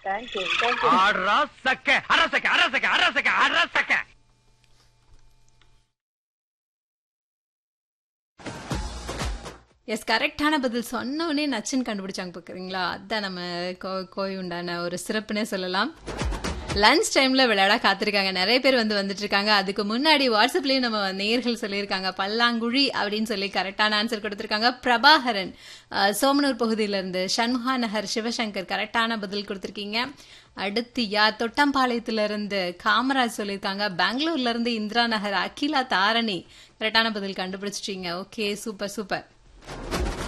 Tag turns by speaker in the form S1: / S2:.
S1: thank you thank you
S2: அரசக்க அரசக்க அரசக்க அரசக்க அரசக்க
S3: எஸ் கரெக்டான பதில் சொன்ன உடனே நச்சுன்னு கண்டுபிடிச்சாங்க பார்க்குறீங்களா அதான் நம்ம கோ கோய் உண்டான ஒரு சிறப்புனே சொல்லலாம் லஞ்ச் டைம்ல விளையாட காத்திருக்காங்க நிறைய பேர் வந்து வந்துட்டு இருக்காங்க அதுக்கு முன்னாடி வாட்ஸ்அப்லயும் நம்ம நேர்கள் சொல்லியிருக்காங்க பல்லாங்குழி அப்படின்னு சொல்லி கரெக்டான ஆன்சர் கொடுத்திருக்காங்க பிரபாகரன் அஹ், சோமனூர் பகுதியில இருந்து சண்முகா நகர் சிவசங்கர் கரெக்டான பதில் கொடுத்திருக்கீங்க அடுத்து யார் தொட்டம்பாளையத்துல இருந்து காமராஜ் சொல்லியிருக்காங்க பெங்களூர்ல இருந்து இந்திரா நகர் அகிலா தாரணி கரெக்டான பதில் கண்டுபிடிச்சிட்டீங்க ஓகே சூப்பர் சூப்பர்